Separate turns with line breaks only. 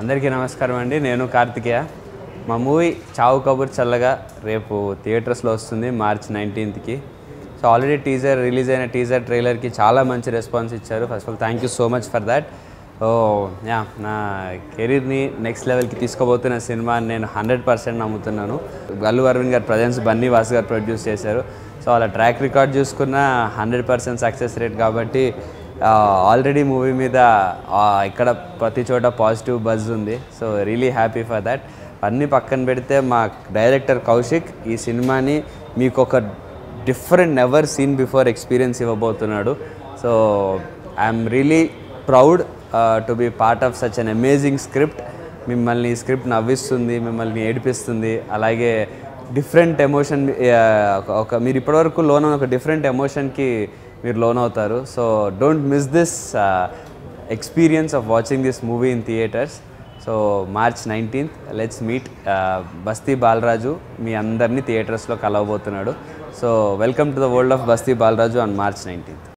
అందరికీ నమస్కారం అండి నేను కార్తికేయ మా మూవీ చావు కబుర్ చల్లగా రేపు థియేటర్స్లో వస్తుంది మార్చ్ నైన్టీన్త్కి సో ఆల్రెడీ టీజర్ రిలీజ్ అయిన టీజర్ ట్రైలర్కి చాలా మంచి రెస్పాన్స్ ఇచ్చారు first of all thank you so much for that oh yeah నా కెరీర్ని నెక్స్ట్ లెవెల్కి తీసుకోబోతున్న సినిమా అని నేను హండ్రెడ్ పర్సెంట్ నమ్ముతున్నాను అల్లు అరవింద్ గారు ప్రజెన్స్ బన్నీ వాస్ గారు ప్రొడ్యూస్ చేశారు సో వాళ్ళ ట్రాక్ రికార్డ్ చూసుకున్న హండ్రెడ్ పర్సెంట్ సక్సెస్ రేట్ కాబట్టి ఆల్రెడీ మూవీ మీద ఆ, ఇక్కడ ప్రతి చోట పాజిటివ్ బజ్ ఉంది so really happy for that అన్నీ పక్కన పెడితే మా డైరెక్టర్ కౌశిక్ ఈ సినిమాని మీకు ఒక different never seen before experience ఇవ్వబోతున్నాడు so I'm really proud to be part of such an amazing script మిమ్మల్ని ఈ స్క్రిప్ట్ నవ్విస్తుంది మిమ్మల్ని ఏడిపిస్తుంది అలాగే డిఫరెంట్ ఎమోషన్ ఒక మీరు ఇప్పటివరకు లోన్ ఒక డిఫరెంట్ ఎమోషన్కి మీరు లోన్ అవుతారు so don't miss this experience of watching this movie in theatres so March nineteenth let's meet Basti Balaraju మీ అందరినీ థియేటర్స్లో కలవబోతున్నాడు so welcome to the world of Basti Balaraju on March nineteenth